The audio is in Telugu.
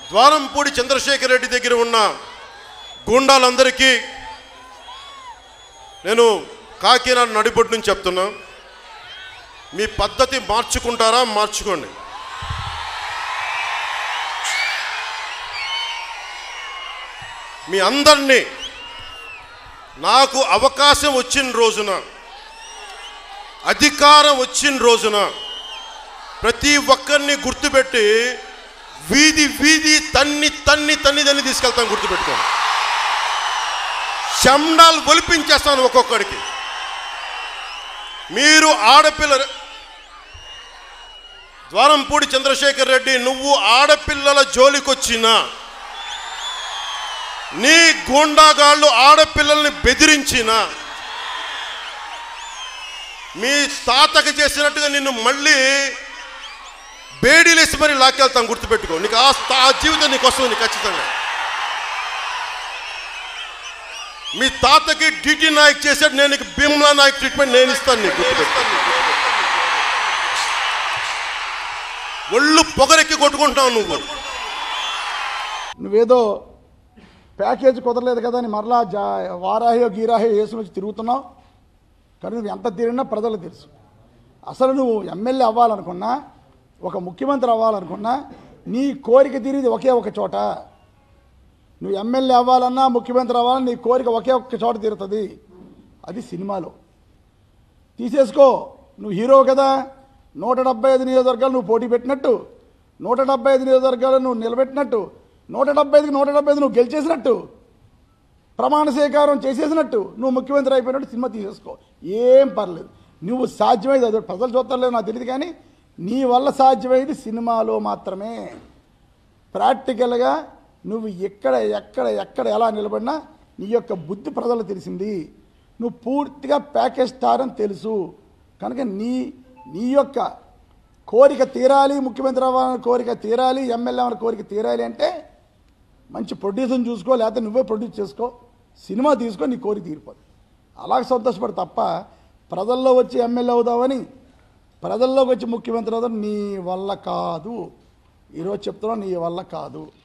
ద్వారంపూడి చంద్రశేఖర్ రెడ్డి దగ్గర ఉన్న గూండాలందరికీ నేను కాకినాడ నడిబొడ్డు నుంచి చెప్తున్నా మీ పద్ధతి మార్చుకుంటారా మార్చుకోండి మీ అందరినీ నాకు అవకాశం వచ్చిన రోజున అధికారం వచ్చిన రోజున ప్రతి ఒక్కరిని గుర్తుపెట్టి వీధి వీధి తన్ని తన్ని తన్ని తన్ని తీసుకెళ్తాను గుర్తుపెట్టుకోండి శండాలు ఒలిపించేస్తాను ఒక్కొక్కడికి మీరు ఆడపిల్ల ద్వారంపూడి చంద్రశేఖర్ రెడ్డి నువ్వు ఆడపిల్లల జోలికొచ్చినా నీ గూండాగాళ్ళు ఆడపిల్లల్ని బెదిరించిన మీ తాతకి చేసినట్టుగా నిన్ను మళ్ళీ బేడీలేసి మరి లాక్కెళ్తాం గుర్తుపెట్టుకో నీకు ఆ స్థా- ఆ జీవితం నీకు వస్తుంది నీకు ఖచ్చితంగా మీ తాతకి డిటి నాయక్ చేసాడు నేను నీకు భీమ్లా నాయక్ ట్రీట్మెంట్ నేను ఇస్తాను నీకు గుర్తుపెట్టుకో. ఒళ్ళు పొగరెక్కి కొట్టుకుంటున్నావు నువ్వు నువ్వేదో ప్యాకేజ్ కుదరలేదు కదా అని మరలా జా వారాహో గీరాహో వేసుకుని వచ్చి తిరుగుతున్నావు కానీ నువ్వు ఎంత తిరిగినా ప్రజలకు తెలుసు అసలు నువ్వు ఎమ్మెల్యే అవ్వాలనుకున్నా ఒక ముఖ్యమంత్రి అవ్వాలనుకున్నా నీ కోరిక తీరేది ఒకే ఒక చోట నువ్వు ఎమ్మెల్యే అవ్వాలన్నా ముఖ్యమంత్రి అవ్వాలన్నా నీ కోరిక ఒకే ఒక్క చోట తీరుతుంది అది సినిమాలో తీసేసుకో నువ్వు హీరో కదా నూట డెబ్బై ఐదు నియోజకవర్గాలు నువ్వు పోటీ పెట్టినట్టు నూట డెబ్బై ఐదు నియోజకవర్గాలు నువ్వు నిలబెట్టినట్టు నూట డెబ్బై ఐదుకి నూట డెబ్బై ఐదు నువ్వు గెలిచేసినట్టు ప్రమాణ స్వీకారం చేసేసినట్టు నువ్వు ముఖ్యమంత్రి అయిపోయినట్టు సినిమా తీసేసుకో ఏం పర్లేదు నువ్వు సాధ్యమైంది అది ప్రజలు చూస్తలేవు నాకు తెలియదు కానీ నీ వల్ల సాధ్యమైంది సినిమాలో మాత్రమే ప్రాక్టికల్గా నువ్వు ఎక్కడ ఎక్కడ ఎక్కడ ఎలా నిలబడినా నీ యొక్క బుద్ధి ప్రజలకు తెలిసింది నువ్వు పూర్తిగా ప్యాకేజ్ స్టార్ అని తెలుసు కనుక నీ నీ యొక్క కోరిక తీరాలి ముఖ్యమంత్రి అవ్వాలని కోరిక తీరాలి ఎమ్మెల్యే అవ్వాలని కోరిక తీరాలి అంటే మంచి ప్రొడ్యూసర్ని చూసుకో లేకపోతే నువ్వే ప్రొడ్యూస్ చేసుకో సినిమా తీసుకో నీ కోరిక తీరిపోదు అలాగ సంతోషపడు తప్ప ప్రజల్లో వచ్చి ఎమ్మెల్యే అవుదామని ప్రజల్లోకి వచ్చి ముఖ్యమంత్రి అవుదాం నీ వల్ల కాదు ఈరోజు చెప్తున్నావు నీ వల్ల కాదు